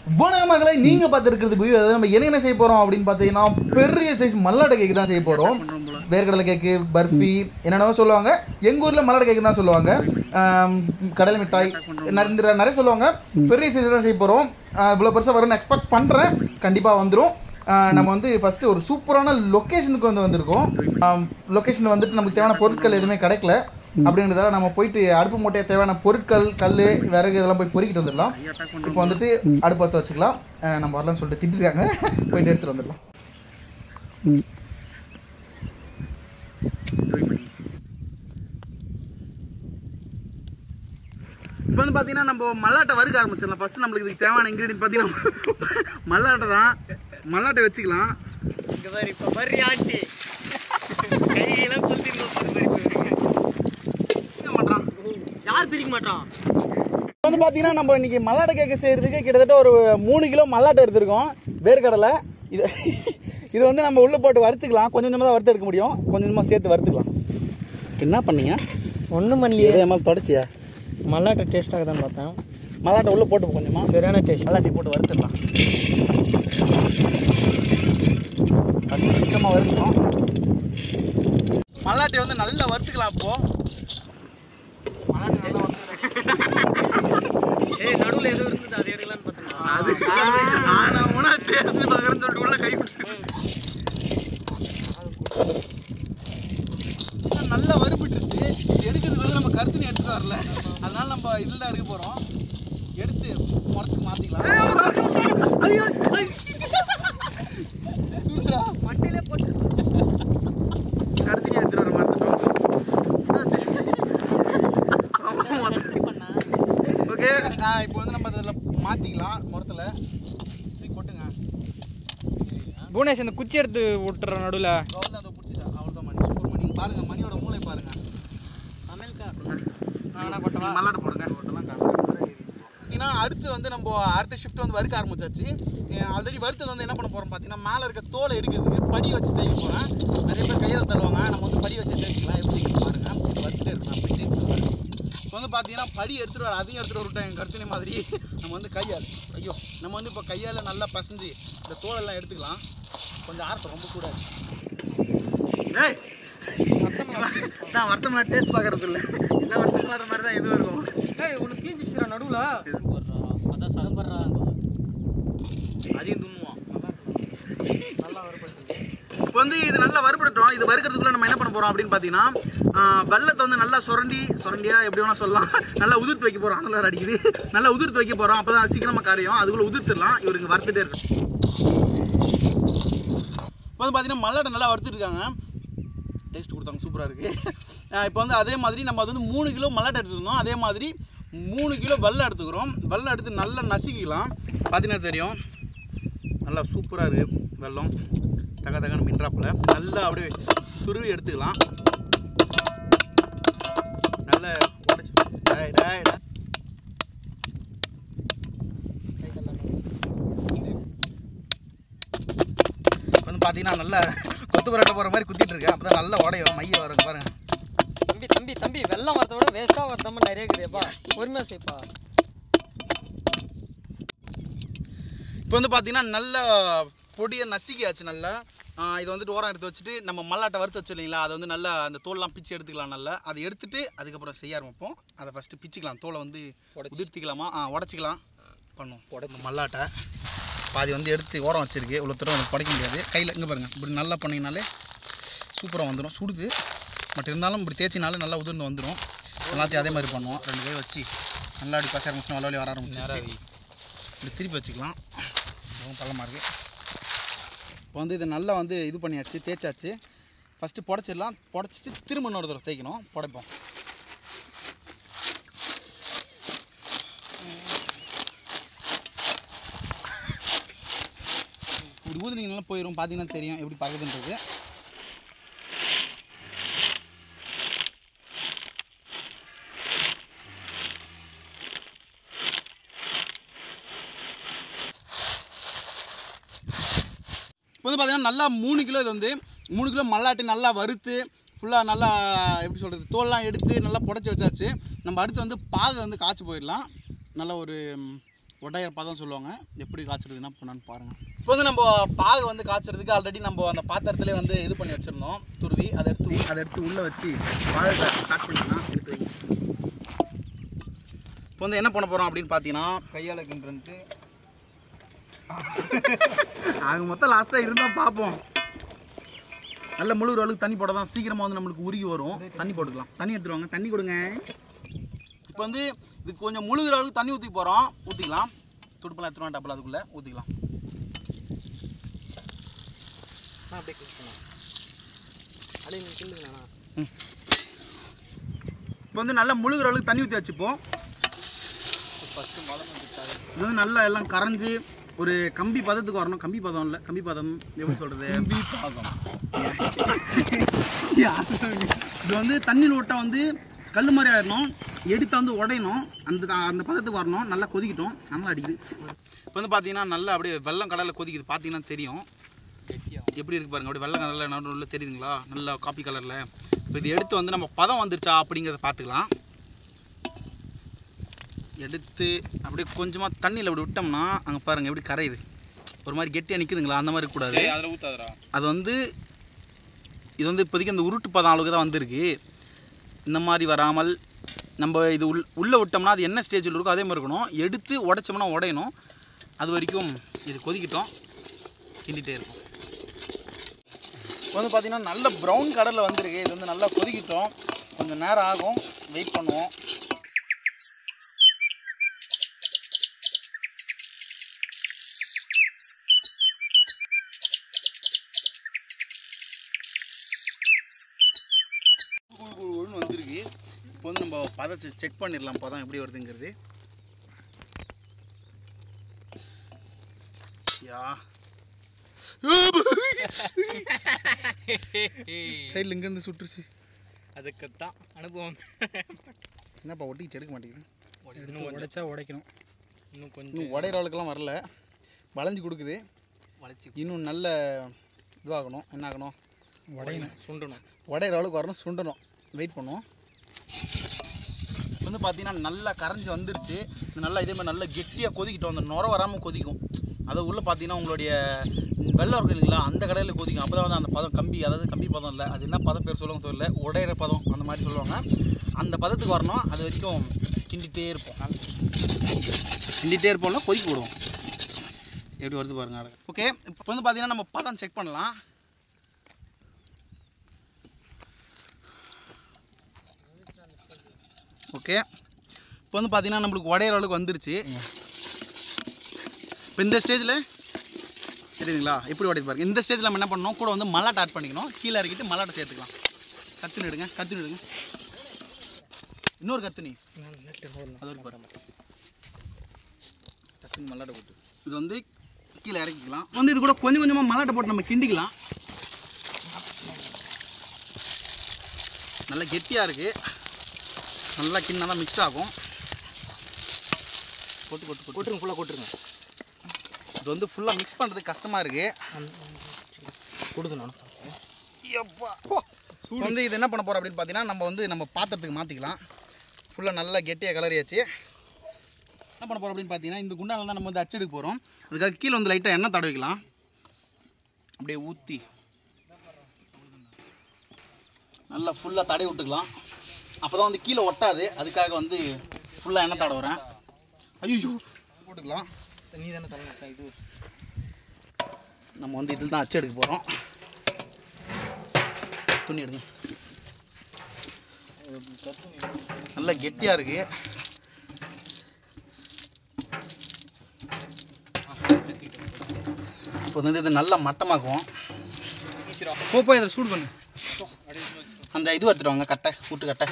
வணக்கம் மக்களை நீங்க பார்த்துருக்கிறது போய் அதாவது நம்ம என்ன என்ன செய்ய போறோம் அப்படின்னு பார்த்தீங்கன்னா பெரிய சைஸ் மல்லாட்டை கேக்கு தான் செய்ய போறோம் வேர்க்கடலை கேக்கு பர்ஃபி என்னென்னவோ சொல்லுவாங்க எங்க ஊர்ல மல்லாட்டை கேக்கு தான் சொல்லுவாங்க ஆம், கடலை மிட்டாய் நிறைய நிறைய சொல்லுவாங்க பெரிய சைஸ் தான் செய்ய போறோம் ஆஹ், இவ்வளவு பெருசா வரும்னு எக்ஸ்பெக்ட் பண்றேன் கண்டிப்பா வந்துரும் ஆஹ், நம்ம வந்து ஃபர்ஸ்ட் ஒரு சூப்பரான லொக்கேஷனுக்கு வந்து வந்திருக்கோம் லொக்கேஷன் வந்துட்டு நமக்கு தேவையான பொருட்கள் எதுவுமே கிடைக்கல அப்படின்றதால நம்ம போயிட்டு அடுப்பு மூட்டையை தேவையான பொருட்கள் கல் விறகு இதெல்லாம் போய் பொறுக்கிட்டு வந்துடலாம் இப்போ வந்துட்டு அடுப்பு பற்ற வச்சுக்கலாம் அஹ் நம்ம வரலாம்னு சொல்லிட்டு திட்டிருக்காங்க போயிட்டு எடுத்துட்டு வந்துடலாம் இப்போ வந்து பார்த்தீங்கன்னா நம்ம மல்லாட்டை வறுக்க ஆரம்பிச்சிடலாம் ஃபர்ஸ்ட் நம்மளுக்கு இதுக்கு தேவையான இன்க்ரீடியன்ட் பார்த்தீங்கன்னா மல்லாட்டை தான் மல்லாட்டை வச்சுக்கலாம் இங்க பாரு இப்ப பாரு ஆண்டி கையெல்லாம் குத்திருந்தோம் பாரு பாரு என்ன பண்ணுறான் யார் பிரிக்க மாட்டான் இப்போ வந்து பார்த்தீங்கன்னா நம்ம இன்னைக்கு மல்லாட்டை கேக்கு செய்யறதுக்கு கிட்டத்தட்ட ஒரு மூணு கிலோ மல்லாட்டை எடுத்திருக்கோம் வேர்க்கடலை இது இது வந்து நம்ம உள்ளே போட்டு வறுத்துக்கலாம் கொஞ்சம் கொஞ்சமாக தான் வறுத்து எடுக்க முடியும் கொஞ்சம் கொஞ்சமாக சேர்த்து வறுத்துக்கலாம் என்ன பண்ணீங்க ஒன்றும் பண்ணலையே இதே மாதிரி தொடச்சியா மல்லாட்டை டேஸ்ட்டாக தான் பார்த்தேன் மல்லாட்டை உள்ளே போட்டு கொஞ்சமா சரியான டேஸ்ட் மல்லாட்டை போட்டு வறுத்துடலாம் ஃபஸ்ட்டு சுத்தமாக வறுக்கணும் மல்லாட்டை வந்து நல்லா வறுத்துக்கலாம் இப்போ ஏய் நடுவில் எதுவும் இருந்தது அது எடுக்கலான்னு பார்த்தேன் அது ஆனா ஊனா டேஸ்ட் பார்க்குறேன்னு சொல்லிட்டு உள்ள கை விட்டு நல்லா வறுபட்டுருச்சு இது எடுக்கிறதுக்கு வந்து நம்ம கருத்துன்னு எடுத்துட்டு வரல அதனால நம்ம இதில் தான் எடுக்க போகிறோம் எடுத்து முறத்துக்கு மாற்றிக்கலாம் சூடுறா மண்டையிலே போட்டு கருத்துன்னு எடுத்துட்டு வர மாற்றிட்டோம் ஓகே இப்போ வந்து நம்ம இதில் மாற்றிக்கலாம் முறத்தில் தூக்கி கொட்டுங்க புவனேஷ் இந்த குச்சி எடுத்து விட்டுற நடுவில் கவுந்து அதை பிடிச்சிட்டா அவ்வளோதான் மணி சூப்பர் மணி பாருங்க மணியோட மூளை பாருங்க மல்லாட்டை போடுங்க பார்த்தீங்கன்னா அடுத்து வந்து நம்ம அடுத்த ஷிஃப்ட் வந்து வறுக்க ஆரம்பிச்சாச்சு ஆல்ரெடி வறுத்தது வந்து என்ன பண்ண போறோம் பார்த்தீங்கன்னா மேலே இருக்க தோலை எடுக்கிறதுக்கு படி வச்சு தேய்க்க போகிறேன் நிறைய பேர் கையில் தள்ளுவாங்க நம்ம வந்து படி வச்சு தேய்க்கலாம் எப்படி இருக்குன்னு பாருங்க இது வறுத்துட்டே இருக்கு நான் போய் தேய்ச்சி வரேன் இப்போ வந்து பார்த்தீங்கன்னா படி எடுத்துகிட்டு வர அதையும் எடுத்துகிட்டு வரட்டும் எங்கள் கருத்துனே மாதிரி நம்ம வந்து கையால் ஐயோ நம்ம வந்து இப்போ கையால் நல்லா பசஞ்சு இந்த தோலெல்லாம் எடுத்துக்கலாம் கொஞ்சம் ஆர்த்தம் ரொம்ப கூடாது ஏய் நான் வருத்தமாக டேஸ்ட் பார்க்கறது இல்லை எல்லாம் வருத்தம் மாதிரி தான் எதுவும் இருக்கும் ஏய் உனக்கு கீஞ்சிச்சுரா நடுவில் அதான் சதப்படுறா அதையும் துண்ணுவான் நல்லா வரப்பட்டு இப்போ வந்து இது நல்லா வறுபடட்டும் இது வறுக்கிறதுக்குள்ள நம்ம என்ன பண்ண போறோம் அப்படின்னு பார்த்தீங்கன்னா ஆஹ், வெள்ளத்தை வந்து நல்லா சுரண்டி சுரண்டியா எப்படி வேணா சொல்லலாம் நல்லா உதிர்த்து வைக்க போறோம் அதெல்லாம் அடிக்குது நல்லா உதிர்த்து வைக்க போறோம் அப்பதான் சீக்கிரமா காரியம் அதுக்குள்ள உதிர்த்துடலாம் இவருக்கு வறுத்துட்டே இருக்கு இப்போ வந்து பார்த்தீங்கன்னா மல்லாட்டை நல்லா வறுத்துருக்காங்க டேஸ்ட் கொடுத்தாங்க சூப்பராக இருக்குது இப்போ வந்து அதே மாதிரி நம்ம அது வந்து மூணு கிலோ மல்லாட்டை எடுத்துருந்தோம் அதே மாதிரி மூணு கிலோ வெள்ளம் எடுத்துக்கிறோம் வெள்ளம் எடுத்து நல்லா நசுக்கிக்கலாம் பார்த்தீங்கன்னா தெரியும் நல்லா சூப்பராக இருக்குது வெல்லம் தக தகன்னு மின்றாப்புல நல்லா அப்படியே துருவி எடுத்துக்கலாம் நல்லா உடச்சி டேய், டேய், டேய். இப்ப வந்து பார்த்தீங்கன்னா நல்லா கொத்து பரோட்டா போகிற மாதிரி குத்திட்டு இருக்கேன் அப்போ தான் நல்லா உடையும் மைய வரும் பாருங்க தம்பி தம்பி தம்பி வெள்ளம் வரத விட வேஸ்ட்டாக வரதாம நிறைய இருக்குதுப்பா பொறுமையாக செய்ப்பா இப்போ வந்து பார்த்தீங்கன்னா நல்லா பொடியை நசுக்கியாச்சு நல்லா ஆஹ் இது வந்துட்டு ஓரம் எடுத்து வச்சுட்டு நம்ம மல்லாட்டை வறுத்து வச்சு இல்லைங்களா அதை வந்து நல்லா அந்த தோல்லாம் பிச்சு எடுத்துக்கலாம் நல்லா அதை எடுத்துட்டு அதுக்கப்புறம் செய்ய ஆரம்பிப்போம் அதை ஃபஸ்ட்டு பிச்சுக்கலாம் தோலை வந்து உதிர்த்திக்கலாமா ஆ உடச்சிக்கலாம் பண்ணும் உடச்சி மல்லாட்டை பாதி வந்து எடுத்து ஓரம் வச்சிருக்கு இவ்வளோ தூரம் வந்து புடைக்க முடியாது கையில் இங்கே பாருங்கள் இப்படி நல்லா பண்ணிங்கனாலே சூப்பராக வந்துடும் சுடுது பட் இருந்தாலும் இப்படி தேய்ச்சினாலும் நல்லா உதிர்ந்து வந்துடும் எல்லாத்தையும் அதே மாதிரி பண்ணுவோம் ரெண்டு கை வச்சு நல்லா அப்படி பசை ஆரம்பிச்சுன்னா வளவலி வர ஆரம்பிச்சு இப்படி திருப்பி வச்சுக்கலாம் ரொம்ப பள்ளமாக இருக்குது இப்போ வந்து இதை நல்லா வந்து இது பண்ணியாச்சு தேய்ச்சாச்சு ஃபஸ்ட்டு புடச்சிடலாம் புடச்சிட்டு திரும்ப இன்னொரு தடவை தேய்க்கணும் புடைப்போம் இப்படி ஊதுனீங்கன்னா போயிடும் பார்த்தீங்கன்னா தெரியும் எப்படி பார்க்குதுன்றது இப்போ வந்து பார்த்தீங்கன்னா நல்லா மூணு கிலோ இது வந்து மூணு கிலோ மல்லாட்டி நல்லா வறுத்து ஃபுல்லாக நல்லா எப்படி சொல்கிறது தோல்லாம் எடுத்து நல்லா புடச்சி வச்சாச்சு நம்ம அடுத்து வந்து பாகை வந்து காய்ச்சி போயிடலாம் நல்லா ஒரு ம், ஒட்டாயிர பதம் சொல்லுவாங்க எப்படி காய்ச்சறதுன்னா பண்ணான்னு பாருங்கள் இப்போ வந்து நம்ம பாகு வந்து காய்ச்சறதுக்கு ஆல்ரெடி நம்ம அந்த பாத்திரத்திலே வந்து இது பண்ணி வச்சுருந்தோம் துருவி அதை எடுத்து அதை எடுத்து உள்ளே வச்சு பாகு ஸ்டார்ட் பண்ணிக்கலாம் எடுத்து வை இப்போ வந்து என்ன பண்ண போகிறோம் அப்படின்னு பார்த்தீங்கன்னா கையால் கிண்டுன்ட்டு ஆக மொத்தம் லாஸ்ட்டாக இருந்தால் பார்ப்போம் நல்ல முழு அளவுக்கு தண்ணி போட தான் சீக்கிரமாக வந்து நம்மளுக்கு உருகி வரும் தண்ணி போட்டுக்கலாம் தண்ணி எடுத்துருவாங்க தண்ணி கொடுங்க இப்போ வந்து இதுக்கு கொஞ்சம் முழுகிற அளவுக்கு தண்ணி ஊற்றி போகிறோம் ஊற்றிக்கலாம் துடுப்பெல்லாம் எடுத்துருவோம் டபுள் அதுக்குள்ளே ஊற்றிக்கலாம் அப்படியே குக் பண்ணலாம் அப்படியே நீங்கள் கிண்டுங்கண்ணா இப்போ வந்து நல்லா முழுகிற அளவுக்கு தண்ணி ஊற்றி வச்சுப்போம் ஃபஸ்ட்டு மதம் வந்துட்டாங்க இது வந்து நல்லா எல்லாம் கரைஞ்சி ஒரு கம்பி பதத்துக்கு வரணும் கம்பி பதம் இல்லை கம்பி பதம் எப்படி சொல்கிறது கம்பி பதம் இது வந்து தண்ணியில் விட்டால் வந்து கல் மாதிரி ஆயிடணும் எடுத்து வந்து உடையணும் அந்த த- அந்த பதத்துக்கு வரணும் நல்லா கொதிக்கட்டும் நல்லா அடிக்குது இப்போ வந்து பார்த்தீங்கன்னா நல்லா அப்படியே வெள்ளம் கடலில் கொதிக்குது பார்த்தீங்கன்னா தெரியும் கெட்டியாகும் எப்படி இருக்கு பாருங்க அப்படியே வெள்ளம் கடலில் நடுவில் தெரியுதுங்களா நல்லா காப்பி கலரில் இப்போ இது எடுத்து வந்து நம்ம பதம் வந்துருச்சா அப்படிங்கிறத பார்த்துக்கலாம் எடுத்து அப்படியே கொஞ்சமாக தண்ணியில் அப்படி விட்டோம்னா அங்கே பாருங்க எப்படி கரையுது ஒரு மாதிரி கெட்டியாக நிற்குதுங்களா அந்த மாதிரி இருக்கக்கூடாது அதில் ஊற்றாதரா அது வந்து இது வந்து இப்போதைக்கு அந்த உருட்டு பதம் அளவுக்கு தான் வந்திருக்கு இந்த மாதிரி வராமல் நம்ம இது உள் உள்ளே விட்டோம்னா அது என்ன ஸ்டேஜில் இருக்கோ அதே மாதிரி இருக்கணும் எடுத்து உடைச்சோம்னா உடையணும் அது வரைக்கும் இது கொதிக்கிட்டோம் கிண்டிகிட்டே இருக்கும் இப்போ வந்து பார்த்தீங்கன்னா நல்ல ப்ரௌன் கலரில் வந்திருக்கு இது வந்து நல்லா கொதிக்கிட்டோம் கொஞ்சம் நேரம் ஆகும் வெயிட் பண்ணுவோம் குழு குழுன்னு வந்திருக்கு இப்போ வந்து நம்ம பதத்தை செக் பண்ணிடலாம் பதம் எப்படி வருதுங்கிறது யா சைடில் இங்கேருந்து சுட்டுருச்சு அதுக்குத்தான் அனுபவம் என்னப்பா ஒட்டிச்சு எடுக்க மாட்டேங்குது இன்னும் உடைச்சா உடைக்கணும் இன்னும் கொஞ்சம் இன்னும் உடையிற அளவுக்குலாம் வரல வளைஞ்சு கொடுக்குது வளைச்சி இன்னும் நல்ல இதுவாகணும் என்ன ஆகணும் உடையணும் சுண்டணும் உடையிற அளவுக்கு வரணும் சுண்டணும் வெயிட் பண்ணுவோம் வந்து பார்த்தீங்கன்னா நல்லா கரைஞ்சி வந்துருச்சு இது நல்லா இதே மாதிரி நல்லா கெட்டியாக கொதிக்கிட்டோம் அந்த நுர வராமல் கொதிக்கும் அது உள்ளே பார்த்தீங்கன்னா உங்களுடைய வெள்ளம் இருக்கு இல்லைங்களா அந்த கடையில் கொதிக்கும் அப்போ தான் வந்து அந்த பதம் கம்பி அதாவது கம்பி பதம் இல்லை அது என்ன பதம் பேர் சொல்லுவாங்க தெரியல உடையிற பதம் அந்த மாதிரி சொல்லுவாங்க அந்த பதத்துக்கு வரணும் அது வரைக்கும் கிண்டிகிட்டே இருப்போம் கிண்டிகிட்டே இருப்போம்ல கொதிக்க விடுவோம் எப்படி வருது பாருங்க ஓகே இப்போ வந்து பார்த்தீங்கன்னா நம்ம பதம் செக் பண்ணலாம் ஓகே இப்போ வந்து பார்த்தீங்கன்னா நம்மளுக்கு உடையிற அளவுக்கு வந்துருச்சு இப்போ இந்த ஸ்டேஜில் தெரியுதுங்களா எப்படி உடையுது பாருங்க இந்த ஸ்டேஜில் நம்ம என்ன பண்ணணும் கூட வந்து மல்லாட்டை ஆட் பண்ணிக்கணும் கீழே இறக்கிட்டு மல்லாட்டை சேர்த்துக்கலாம் கத்துன்னு எடுங்க கத்துன்னு எடுங்க இன்னொரு கத்துனி அது ஒரு பாருங்க கத்துன்னு மல்லாட்டை போட்டு இது வந்து கீழே இறக்கிக்கலாம் வந்து இது கூட கொஞ்சம் கொஞ்சமாக மல்லாட்டை போட்டு நம்ம கிண்டிக்கலாம் நல்லா கெட்டியாக இருக்குது நல்லா கிண்ணா தான் மிக்ஸ் ஆகும் கொட்டு கொட்டு கொட்டு கொட்டுருங்க ஃபுல்லாக கொட்டுருங்க இது வந்து ஃபுல்லாக மிக்ஸ் பண்ணுறதுக்கு கஷ்டமாக இருக்குது கொடுங்க நானும் இப்போ வந்து இது என்ன பண்ண போகிறோம் அப்படின்னு பார்த்தீங்கன்னா நம்ம வந்து நம்ம பாத்திரத்துக்கு மாற்றிக்கலாம் ஃபுல்லாக நல்லா கெட்டியாக கலரியாச்சு என்ன பண்ண போகிறோம் அப்படின்னு பார்த்தீங்கன்னா இந்த குண்டால தான் நம்ம வந்து அச்செடுக்க போகிறோம் அதுக்காக கீழே வந்து லைட்டாக எண்ணெய் தடவிக்கலாம் அப்படியே ஊற்றி நல்லா ஃபுல்லாக தடவி விட்டுக்கலாம் அப்போ தான் வந்து கீழே ஒட்டாது அதுக்காக வந்து ஃபுல்லாக எண்ணெய் தடவுறேன் ஐயோ போட்டுக்கலாம் நீ தானே தலைமை இது நம்ம வந்து இதில் தான் அச்சு எடுக்க போகிறோம் துணி எடுங்க நல்லா கெட்டியாக இருக்கு இப்போ வந்து இது நல்லா மட்டமாக்குவோம் போப்போ இதில் சூடு பண்ணு அந்த இது எடுத்துட்டு வாங்க கட்டை கூட்டு கட்டை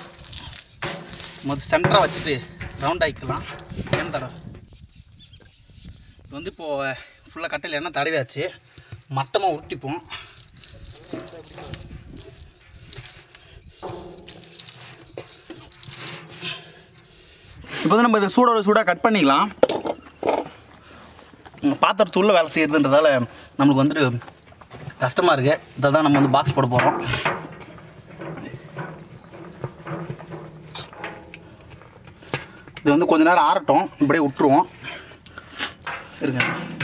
முதல் சென்டராக வச்சுட்டு ரவுண்ட் ஆக்கிக்கலாம் எண்ணெய் தடவை இது வந்து இப்போது ஃபுல்லாக கட்டையில் எண்ணெய் தடவியாச்சு மட்டமாக உருட்டிப்போம் இப்போ வந்து நம்ம இதை சூடோட சூடாக கட் பண்ணிக்கலாம் உம், பாத்திரத்து உள்ள வேலை செய்யறதுன்றதால நம்மளுக்கு வந்துட்டு கஷ்டமாக இருக்குது இதை தான் நம்ம வந்து பாக்ஸ் போட போகிறோம் இது வந்து கொஞ்ச நேரம் ஆறட்டும் இப்படியே விட்டுருவோம் இருங்க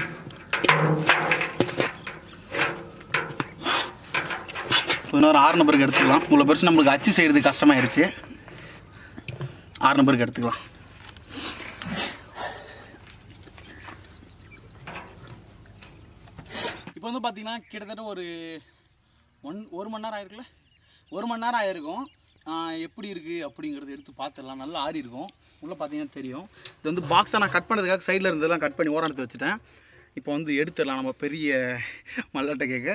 இன்னொரு ஆறு நம்பருக்கு எடுத்துக்கலாம் இவ்வளோ பெருசு நம்மளுக்கு அச்சு செய்கிறது கஷ்டமாயிருச்சு ஆறு நம்பருக்கு எடுத்துக்கலாம் இப்போ வந்து பார்த்தீங்கன்னா கிட்டத்தட்ட ஒரு ஒன் ஒரு மணி நேரம் ஆயிருக்குல்ல ஒரு மணி நேரம் ஆயிருக்கும் ஆஹ் எப்படி இருக்குது அப்படிங்கிறது எடுத்து பார்த்துடலாம் நல்லா ஆறி இருக்கும் உள்ளே பார்த்தீங்கன்னா தெரியும் இது வந்து பாக்ஸை நான் கட் பண்ணதுக்காக சைடில் இருந்ததெல்லாம் கட் பண்ணி ஓரம் எடுத்து வச்சுட்டேன் இப்போ வந்து எடுத்துடலாம் நம்ம பெரிய மல்லாட்டை கேக்க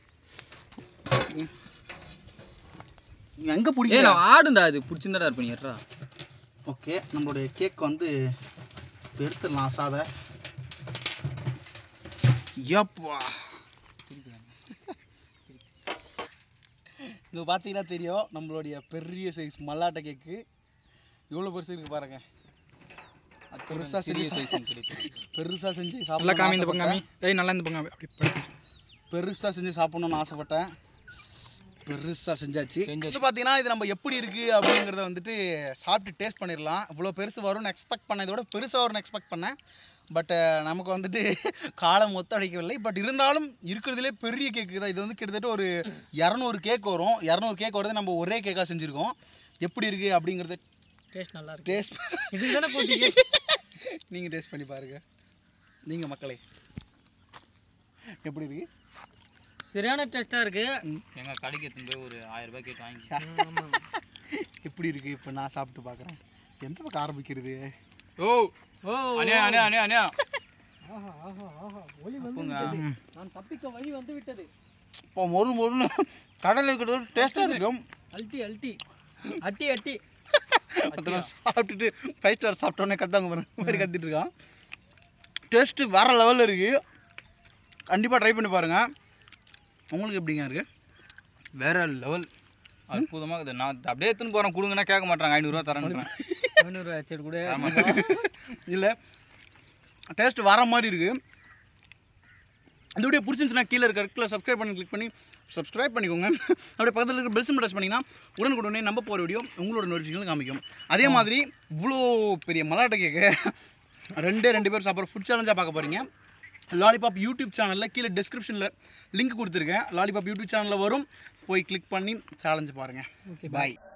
எங்கே ஏய் பிடிக்கல நான் ஆடுண்டா இது பிடிச்சிருந்தாடா இருப்பேன் ஏறா ஓகே நம்மளுடைய கேக் வந்து இப்போ எடுத்துடலாம் சாதை யப்பா இங்கே பார்த்தீங்கன்னா தெரியும் நம்மளுடைய பெரிய சைஸ் மல்லாட்டை கேக்கு எவ்வளோ பெருசு இருக்கு பாருங்க பெருசாக செஞ்சு பெருசாக செஞ்சு நல்லா காமி இந்த பக்கம் சாப்பிடணும் காமி ஏய் நல்லா இந்த பக்கம் அப்படி படுத்து. பெருசாக செஞ்சு சாப்பிடணும்னு ஆசைப்பட்டேன் பெருசாக செஞ்சாச்சு செஞ்சாச்சு. இது பார்த்தீங்கன்னா இது நம்ம எப்படி இருக்குது அப்படிங்கிறத வந்துட்டு சாப்பிட்டு டேஸ்ட் பண்ணிடலாம் இவ்வளோ பெருசு வரும்னு எக்ஸ்பெக்ட் பண்ணதை விட பெருசாக வரும்னு எக்ஸ்பெக்ட் பண்ணேன் பட் நமக்கு வந்துட்டு காலம் ஒத்துழைக்கவில்லை பட் இருந்தாலும் இருக்கிறதுலே பெரிய கேக்கு தான் இது வந்து கிட்டத்தட்ட ஒரு இரநூறு கேக் வரும் இரநூறு கேக் வரது நம்ம ஒரே கேக்காக செஞ்சுருக்கோம் எப்படி இருக்குது அப்படிங்கிறத டேஸ்ட் நல்லா இருக்கு டேஸ்ட் இதுக்கு தானே போட்டீங்க நீங்கள் டேஸ்ட் பண்ணி பாருங்கள் நீங்கள் மக்களே எப்படி இருக்கு சரியான டேஸ்டா இருக்கு எங்க கடைக்கு எடுத்துன்னு போய் ஒரு ஆயிரம் ரூபாய் கேட்டு வாங்கி எப்படி இருக்கு இப்போ நான் சாப்பிட்டு பார்க்குறேன் எந்த பக்கம் ஆரம்பிக்கிறது ஓ ஓ அண்ணே அண்ணே அண்ணே அண்ணே ஆஹா ஆஹா ஆஹா ஒளி வந்து அப்போங்க. விட்டது நான் தப்பிக்க வழி வந்து விட்டது இப்போ மொறு மொறுன்னு கடலில் இருக்கிறது டேஸ்ட்டாக இருக்கும் அல்ட்டி அல்ட்டி அட்டி அட்டி ஒருத்தன் சாப்பிட்டுட்டு ஃபைவ் ஸ்டார் சாப்பிட்டோன்னே கத்தாங்க பாருங்க மாதிரி கத்திட்டு இருக்கான் டேஸ்ட்டு வேற லெவலில் இருக்கு கண்டிப்பாக ட்ரை பண்ணி பாருங்க உங்களுக்கு எப்படிங்க இருக்கு வேற லெவல் அற்புதமா இருக்குது நான் அப்படியே எடுத்துன்னு போறேன் கொடுங்கன்னா கேட்க மாட்டாங்க ஐநூறுரூவா தரேன் ஐநூறு சரி கூட இல்லை டேஸ்ட் வர மாதிரி இருக்கு இந்த வீடியோ பிடிச்சிருந்துச்சுன்னா கீழே இருக்க இடத்துல சப்ஸ்கிரைப் பண்ணி கிளிக் பண்ணி சப்ஸ்கிரைப் பண்ணிக்கோங்க அப்படியே பக்கத்தில் இருக்க பெல் சிம் ப்ரெஸ் பண்ணிங்கன்னா உடனுக்குடனே நம்ம போகிற வீடியோ உங்களோட நோட்டிஃபிகேஷன் காமிக்கும் அதே மாதிரி இவ்வளோ பெரிய மலாட்டை கேட்க ரெண்டே ரெண்டு பேர் சாப்பிட்ற ஃபுட் சேலஞ்சாக பார்க்க போகிறீங்க லாலிபாப் யூடியூப் சேனலில் கீழே டிஸ்கிரிப்ஷனில் லிங்க் கொடுத்துருக்கேன் லாலிபாப் யூடியூப் சேனலில் வரும் போய் கிளிக் பண்ணி சேலஞ்சு பாருங்கள் பாய்